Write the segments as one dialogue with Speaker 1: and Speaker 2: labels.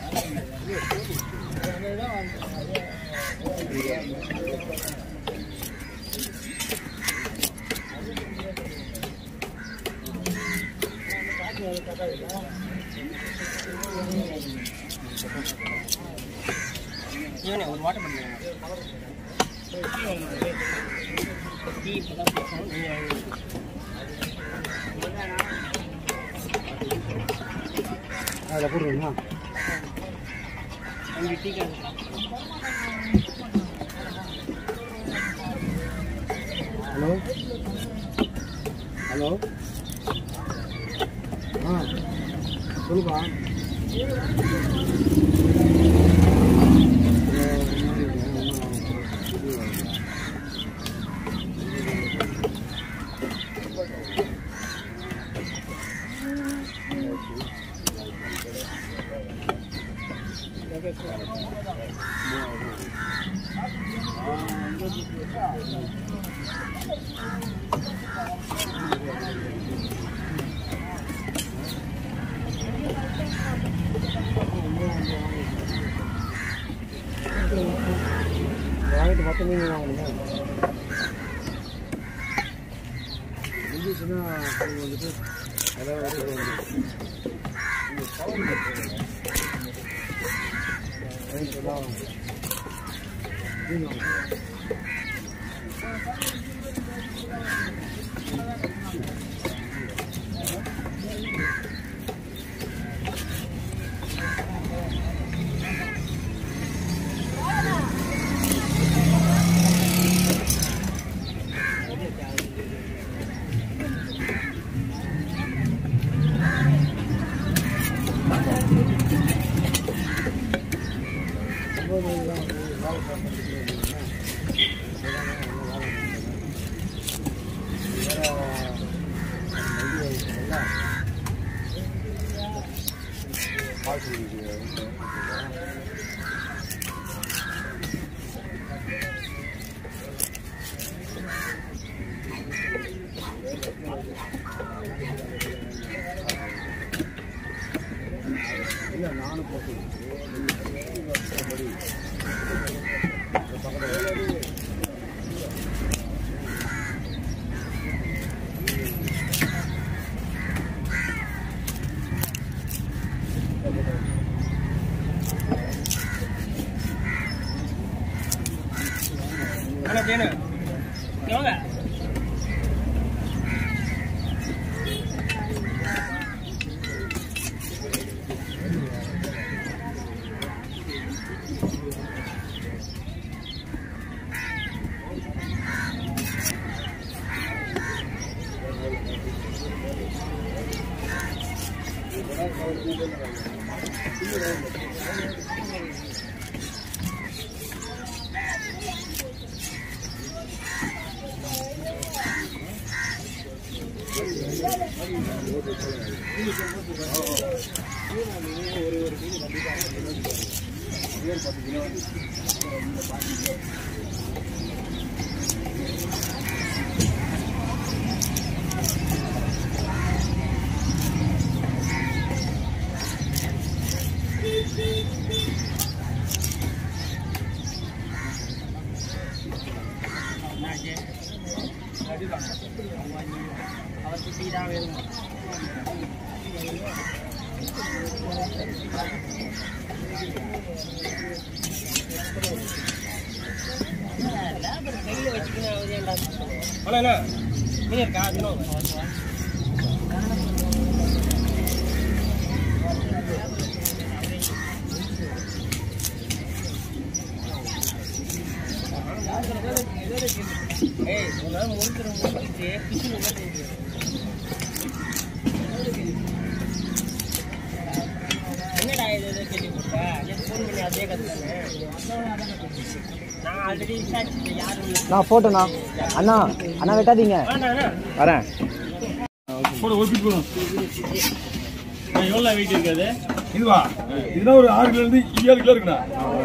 Speaker 1: இவனே ஒரு வாட்டர் பண்ணுங்க டீ இப்பதான் பேசணும் நீங்கள்
Speaker 2: அதில் போடுறீங்களா
Speaker 1: அஞ்சு டீ காசு
Speaker 2: ஹலோ ஹலோ ஆ சொல்லுப்பா வாங்கிட்டு மொத்தம் மீன் வாங்கணுங்க முடிஞ்சிச்சுன்னா அது வந்துட்டு அதாவது வாங்கிட்டு தான் மீன் வாங்கணும் இல்லை நானும் போட்டு
Speaker 1: அண்ணா தேனு இங்க வாங்க என்னாச்சு? அவருக்கு டீ தான் வேணுமா லேபர் கையில் வச்சுக்கணும் அவர் ஏன்டா அண்ணா அண்ணா மீன் இருக்கா இன்னும் ஏய் உங்களால முடிக்கிற முடிச்சு பிச்சு முடிச்சு என்னடா இது ஏதோ கேள்வி போட்டா நேற்று ஃபோன் பண்ணி அதே கற்றுதானே நான் ஆல்ரெடி விசாரிச்சுட்டேன் யாரும் இல்லை
Speaker 2: நான் போட்டோண்ணா அண்ணா அண்ணா வெட்டாதீங்க
Speaker 1: வேண்டாம் அண்ணா.
Speaker 2: வரேன்
Speaker 1: எவ்வளோ வெயிட் இருக்காது
Speaker 3: இதுவா இதுதான் ஒரு ஆறு கிலோ இருந்து ஏழு கிலோ இருக்குண்ணா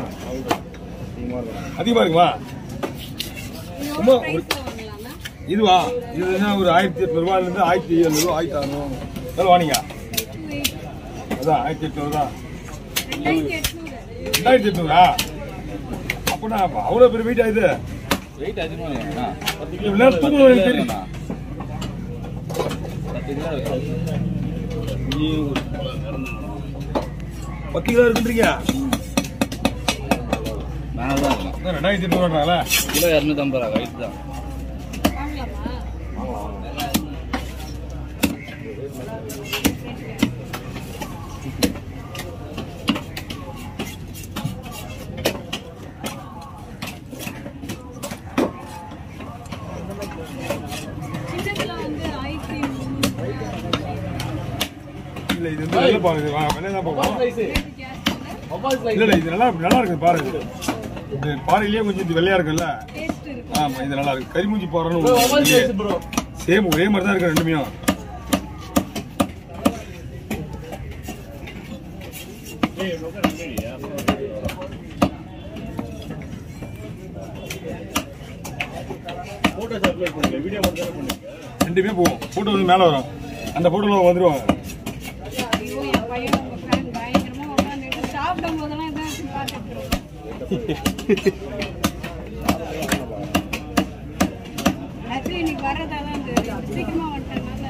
Speaker 3: அதிகமா இருக்குமா சும்மா ஒரு இதுவா இது என்ன ஒரு ஆயிரத்தி எட்நூறு ரூபாயில இருந்து ஆயிரத்தி எழுநூறு ஆயிரத்தி அறுநூறு எவ்வளோ வாணிங்க அதான் ஆயிரத்தி எட்நூறு தான்
Speaker 4: ரெண்டாயிரத்தி எட்நூறு
Speaker 3: ரெண்டாயிரத்தி எட்நூறா அப்பனா அவ்வளோ பெரிய வெயிட் ஆகுது
Speaker 5: வெயிட் அதிகமா இல்லைண்ணா பத்து
Speaker 3: இவ்வளவு நேரம் தூக்கணும் எனக்கு தெரியும்.
Speaker 5: இல்லைண்ணா. பத்து கிலோ இருக்கும்.
Speaker 3: பத்து கிலோ இருக்குன்றீங்க
Speaker 5: மேலே தான் இருக்கும்
Speaker 3: அதான் ரெண்டாயிரத்தி எட்நூறுவாங்களா
Speaker 5: கிலோ இரநூத்தம்பது ரூபா வெயிட் தான்
Speaker 4: வாங்கலாமா சின்னதுல வந்து ஆயிரத்தி முந்நூறு
Speaker 3: இல்ல இது வந்து நல்ல பாருங்க வா, வெளியே தான் போகும்
Speaker 4: ரேட்டு ஜாஸ்தி
Speaker 3: இல்ல இல்ல இது நல்லா நல்லா இருக்கு பாருங்க இது பாறையிலேயே கொஞ்சம் இது வெள்ளையா இருக்குல்ல
Speaker 4: டேஸ்ட் இருக்கும்
Speaker 3: ஆமா இது நல்லா இருக்கு கரிமூஞ்சி பாறைன்னு சேம் ஒரே மாதிரி தான் இருக்கு ரெண்டுமே ரெண்டுமே போகும் போட்டோ வந்து மேல வரும் அந்த போட்டோல வந்துருவாங்க
Speaker 4: ஐயோ என் பையன் உங்க ஃபேன் பயங்கரமா உட்காந்துட்டு சாப்பிடும் போதெல்லாம் இதான் பார்த்துட்டு இருக்கோம் ஆக்சுவலி இன்னைக்கு வரதால அந்த சீக்கிரமா வந்துட்டனால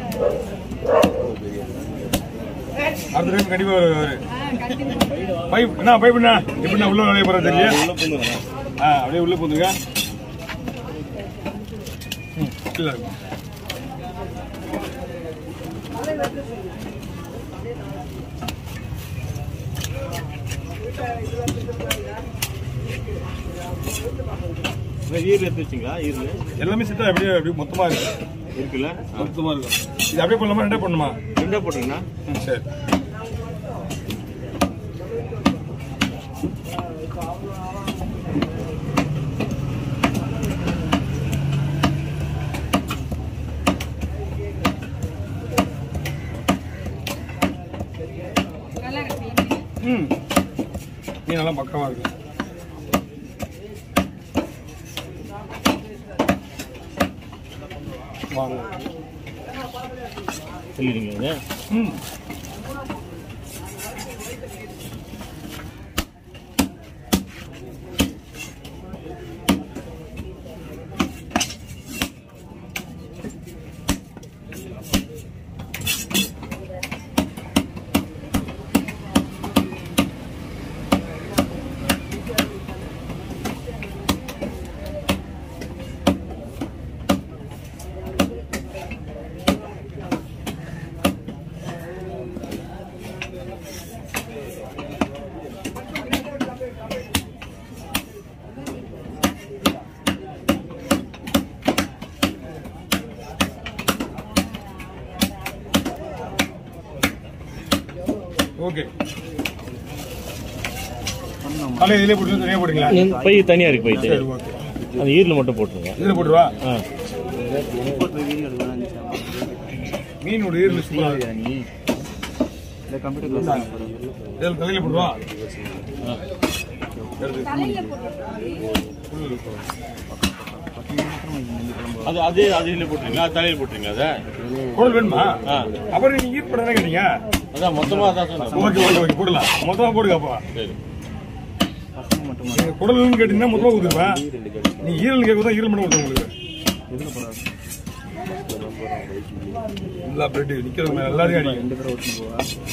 Speaker 3: அடுத்த டைம் கண்டிப்பா வருவாரு
Speaker 4: ஆ கண்டிப்பா
Speaker 3: பைப் என்ன பைப் என்ன எப்படின்னா உள்ள நுழைய போறது தெரியல ஆ அப்படியே உள்ள போந்துங்க ம் இல்ல இருக்கும்
Speaker 6: ஈரல் எடுத்து வச்சிங்களா ஈரல்
Speaker 3: எல்லாமே செட்டா அப்படியே அப்படியே மொத்தமா இருக்கு
Speaker 6: இருக்குல்ல
Speaker 3: மொத்தமா இருக்கும் இது அப்படியே பண்ணலாமா ரெண்டே பண்ணுமா
Speaker 6: ரெண்டா போட்டுருங்கண்ணா
Speaker 3: ம், சரி
Speaker 4: நல்லா இருக்கு
Speaker 3: ம் மீன் நல்லா பக்கமா இருக்கு வாங்க
Speaker 6: சொல்லிடுங்க
Speaker 3: ம் ஓகே தலையை இதிலே போட்டு தனியாக போடுங்களா
Speaker 6: பை தனியா இருக்கு பை
Speaker 3: சரி ஓகே
Speaker 6: அந்த ஈரல் மட்டும் போட்டுருங்க
Speaker 3: இதில் போட்டுருவா
Speaker 6: ஆ
Speaker 3: மீனோட ஈரல் சூப்பராக இருக்கு இதில் தலையில போடுவா
Speaker 4: தலையில போட்டு
Speaker 6: அது அதே அது இதுல போட்டுருங்க அது தலையில போட்டுருங்க அதை
Speaker 3: குடல் வேணுமா
Speaker 6: ஆ.
Speaker 3: அப்புறம் நீங்க ஈர்ப்பு தானே கேட்டீங்க
Speaker 6: அதான் மொத்தமா அதான் சொன்னேன்
Speaker 3: ஓகே ஓகே ஓகே போடலாம் மொத்தமா போடுங்க அப்பா
Speaker 6: சரி
Speaker 3: நீங்க குடல்னு கேட்டீங்கன்னா மொத்தமா கொடுத்துருப்பேன் நீ ஈரல் கேட்க ஈரல் மட்டும் கொடுத்தேன் உங்களுக்கு எல்லா பிரெட் நிக்கிறவங்க எல்லாரையும் அடிக்கும்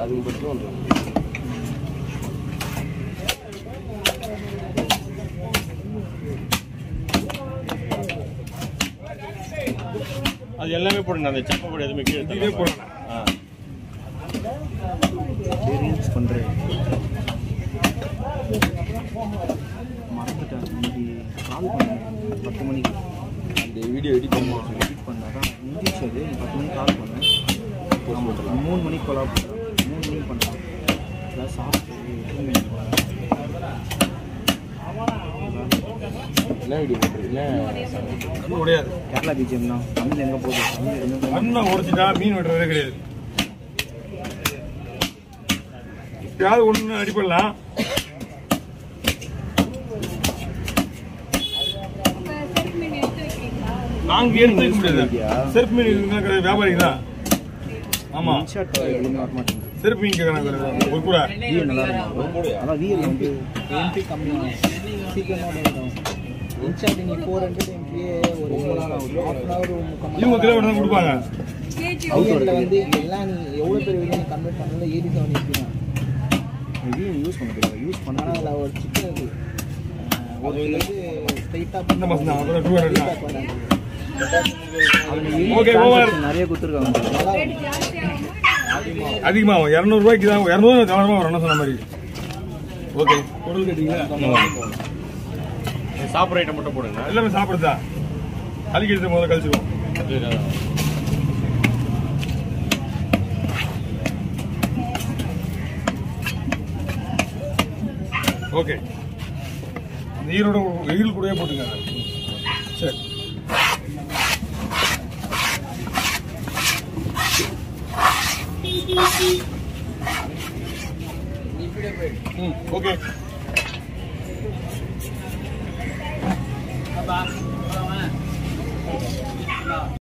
Speaker 6: அது எல்லாமே போடுங்க அந்த சப்பை போடு எதுவுமே கீழே
Speaker 3: இதுவே
Speaker 6: தள்ளாம.
Speaker 3: போடலாம்
Speaker 6: ஆ
Speaker 2: மறந்துட்டேன் இன்னைக்கு கால் பண்ணேன் பத்து மணிக்கு
Speaker 5: அந்த வீடியோ எடிட் பண்ணி
Speaker 2: எடிட் பண்ணாதான் இங்கிலீஷ் அது நீ பத்து மணிக்கு கால் பண்ணேன் ஆமா, மூணு மணிக்கு கொலா பண்ணுறேன் மூணு மணிக்கு பண்ணேன் அதான் சாப்பிட்டு தூங்கி போனேன்.
Speaker 5: என்ன வீடியோ போட்டுருக்கீங்க
Speaker 3: கண்ணு உடையாது
Speaker 2: கேரளா பிஜிஎம் தான் தமிழ் எங்கே போகுது தமிழ் எங்கே போகுது
Speaker 3: கண்ணை உடைச்சிட்டா மீன் வெட்டுறதே கிடையாது யாவது ஒண்ணு அடிப்படலாம்
Speaker 4: அப்ப செல்ஃப் மீன் எடுத்து வைக்கிறீங்களா
Speaker 3: நாங்க எடுத்து வைக்க முடியாது செருப்பு மீன் இருக்குன்னா கிடையாது வியாபாரிங்க தான் ஆமா
Speaker 2: இன்ஷாட் எதுவுமே வர மாட்டேங்குது
Speaker 3: செருப்பு இங்க கேட்கறாங்க ஒரு கூட
Speaker 2: வியர் நல்லா இருக்கும் அதான் வியர் வந்து எம்பி கம்மியாக சீக்கிரமாக வரும் இன்ஸ்டாட் நீங்கள் ஃபோர் ஹண்ட்ரட் எம்பியே ஒரு மூணு நாள் ஆகும் ஹாஃப் அன் ஹவர்
Speaker 3: இவங்க கிலோமீட்டர் தான் கொடுப்பாங்க
Speaker 2: வியரில் வந்து எல்லாம் நீ எவ்வளோ பேர் வெளியே நீ கன்வெர்ட் பண்ணல ஏடி செவன் எம்பி தான் வியர் யூஸ் பண்ண தெரியாது யூஸ் பண்ணால் அதில் ஒரு சிக்கன் இருக்கு அஹ் ஒரு வந்து ஸ்ட்ரைட்டாக
Speaker 3: இந்த மாசம் தான் அப்புறம் two hundred
Speaker 2: okay
Speaker 3: Okay, over.
Speaker 2: நிறைய கொடுத்துருக்காங்க நல்லா
Speaker 4: ரேட் ஜாஸ்தியாகுமா
Speaker 3: அதிகமாகும் இரநூறுபாய்க்கு தான் இரநூறு கவனமாக வரணும் சொன்ன மாதிரி ஓகே பொருள் கேட்டீங்களா
Speaker 6: சாப்பிட்ற ஐட்டம் மட்டும் போடுங்க
Speaker 3: எல்லாமே சாப்பிடுறது தான் அடிக்கிறது முதல்ல கழிச்சிருவோம் ஓகே நீரோட வெயில் கூடயே போட்டுங்க சரி ம் ஓகே